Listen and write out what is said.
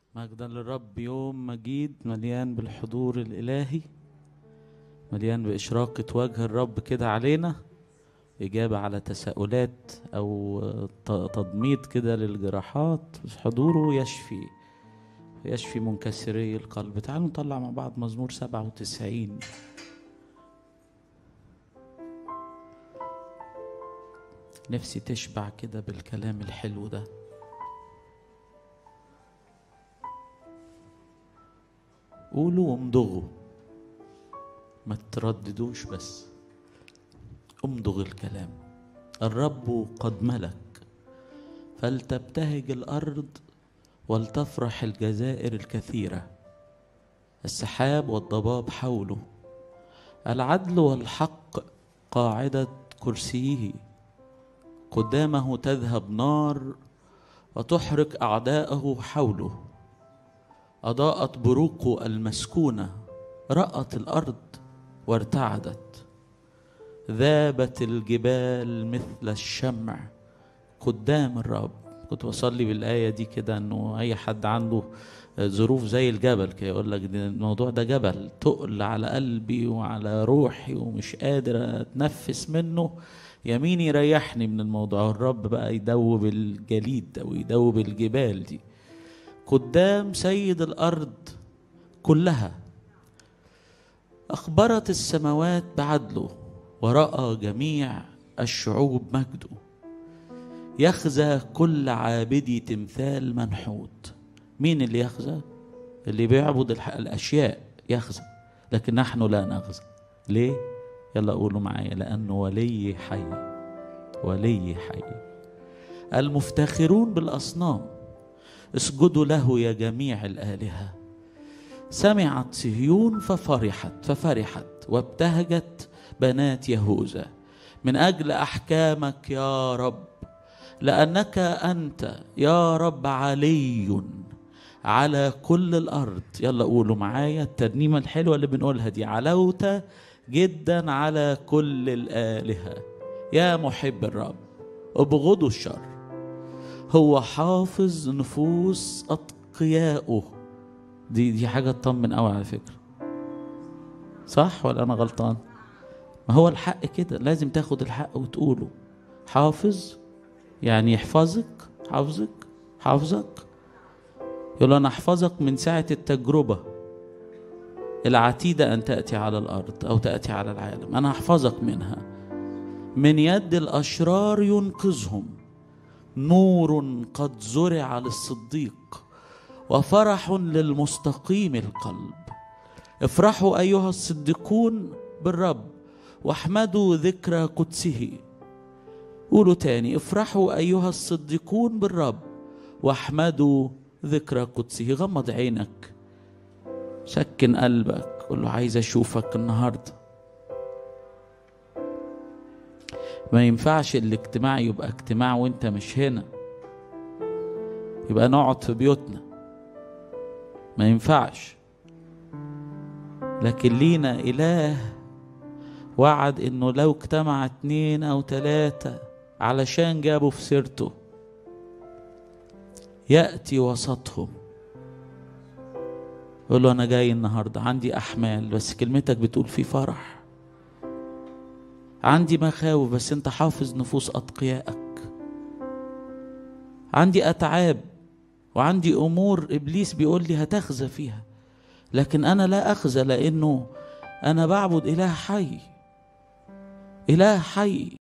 مجدا للرب يوم مجيد مليان بالحضور الإلهي مليان بإشراقة وجه الرب كده علينا إجابة على تساؤلات أو ت- تضميد كده للجراحات حضوره يشفي يشفي منكسري القلب تعالوا نطلع مع بعض مزمور سبعة وتسعين نفسي تشبع كده بالكلام الحلو ده قولوا وامضغوا ما ترددوش بس امضغ الكلام الرب قد ملك فلتبتهج الارض ولتفرح الجزائر الكثيره السحاب والضباب حوله العدل والحق قاعده كرسيه قدامه تذهب نار وتحرق اعداءه حوله أضاءت بروقه المسكونة رأت الأرض وارتعدت ذابت الجبال مثل الشمع قدام الرب كنت بصلي بالآية دي كده إنه أي حد عنده ظروف زي الجبل كده يقول لك ده الموضوع ده جبل تقل على قلبي وعلى روحي ومش قادر أتنفس منه يمين يريحني من الموضوع الرب بقى يدوب الجليد أو يدوب الجبال دي قدام سيد الارض كلها اخبرت السماوات بعدله وراى جميع الشعوب مجده يخزى كل عابدي تمثال منحوت مين اللي يخزى اللي بيعبد الح- الاشياء يخزى لكن نحن لا نخزى ليه يلا قولوا معايا لانه ولي حي ولي حي المفتخرون بالاصنام اسجدوا له يا جميع الآلهة سمعت صهيون ففرحت ففرحت وابتهجت بنات يهوذا من أجل أحكامك يا رب لأنك أنت يا رب علي على كل الأرض يلا قولوا معايا الترنيمة الحلوة اللي بنقولها دي علوت جدا على كل الآلهة يا محب الرب ابغضوا الشر هو حافظ نفوس أتقيائه دي دي حاجة تطمن قوي على فكرة صح ولا أنا غلطان؟ ما هو الحق كده لازم تاخد الحق وتقوله حافظ يعني يحفظك حافظك حافظك يقول أنا أحفظك من ساعة التجربة العتيدة أن تأتي على الأرض أو تأتي على العالم أنا أحفظك منها من يد الأشرار ينقذهم نور قد زرع للصديق وفرح للمستقيم القلب افرحوا ايها الصديقون بالرب واحمدوا ذكرى قدسه قولوا تاني افرحوا ايها الصديقون بالرب واحمدوا ذكرى قدسه غمض عينك سكن قلبك قول له عايز اشوفك النهارده ما ينفعش الاجتماع يبقى اجتماع وانت مش هنا يبقى نقعد في بيوتنا ما ينفعش لكن لينا إله وعد إنه لو اجتمع اتنين أو تلاتة علشان جابوا في سيرته يأتي وسطهم يقول له أنا جاي النهاردة عندي أحمال بس كلمتك بتقول في فرح عندي مخاوف بس انت حافظ نفوس اتقيائك عندي اتعاب وعندي امور ابليس بيقول لي هتخزى فيها لكن انا لا اخزى لانه انا بعبد اله حي اله حي